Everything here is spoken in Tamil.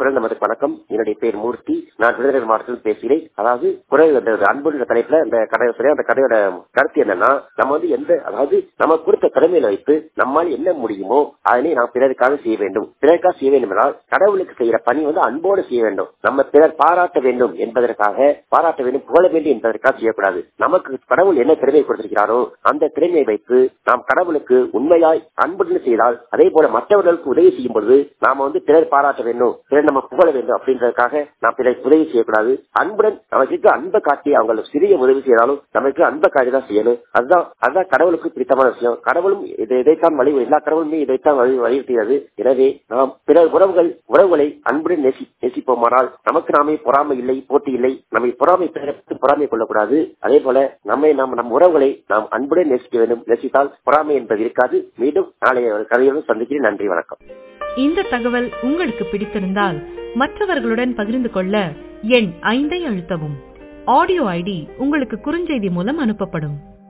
குரல் நமது வணக்கம் என்னுடைய பேர் மூர்த்தி நான் விருதுநகர் மாவட்டத்தில் பேசுகிறேன் அதாவது குரல் அந்த அன்புன்ற தலைப்புல அந்த கடையை சொல்லி அந்த கடையோட கருத்து என்னன்னா நம்ம வந்து எந்த அதாவது நம்ம கொடுத்த கடமையில வைத்து நம்மால் என்ன முடியுமோ அதனை நாம் பிறருக்காக செய்ய வேண்டும் பிறருக்காக செய்ய வேண்டும் என்றால் கடவுளுக்கு செய்யற பணி வந்து அன்போடு செய்ய வேண்டும் நம்ம பிறர் பாராட்ட வேண்டும் என்பதற்காக பாராட்ட வேண்டும் புகழ வேண்டும் என்பதற்காக செய்யக்கூடாது நமக்கு கடவுள் என்ன திறமை கொடுத்திருக்கிறாரோ அந்த திறமையை வைத்து நாம் கடவுளுக்கு உண்மையாய் அன்புடன் செய்தால் அதே போல மற்றவர்களுக்கு உதவி செய்யும் பொழுது நாம வந்து பிறர் பாராட்ட வேண்டும் பிறர் நம்ம புகழ வேண்டும் அப்படின்றதுக்காக நாம் பிறருக்கு உதவி செய்யக்கூடாது அன்புடன் நமக்கு அன்பை காட்டி அவங்களுக்கு சிறிய உதவி செய்தாலும் நமக்கு அன்பை காட்டி தான் செய்யணும் அதுதான் அதுதான் கடவுளுக்கு பிடித்தமான விஷயம் கடவுளும் இதை இதைத்தான் வழி எல்லா கடவுளுமே இதைத்தான் வழி வலியுறுத்துகிறது எனவே நாம் பிறர் உறவுகள் உறவுகளை அன்புடன் நேசி நேசிப்போமானால் நமக்கு நாமே பொறாமை இல்லை போட்டி இல்லை நம்மை பொறாமை பிறகு பொறாமை கொள்ளக்கூடாது அதே போல நம்மை நாம் நம் உறவுகளை நாம் அன்புடன் நேசிக்க வேண்டும் நேசித்தால் பொறாமை என்பது இருக்காது மீண்டும் நாளைய கதையோடு சந்திக்கிறேன் நன்றி வணக்கம் இந்த தகவல் உங்களுக்கு பிடித்திருந்தால் மற்றவர்களுடன் பகிர்ந்து கொள்ள எண் ஐந்தை அழுத்தவும் ஆடியோ ஐடி உங்களுக்கு குறுஞ்செய்தி மூலம் அனுப்பப்படும்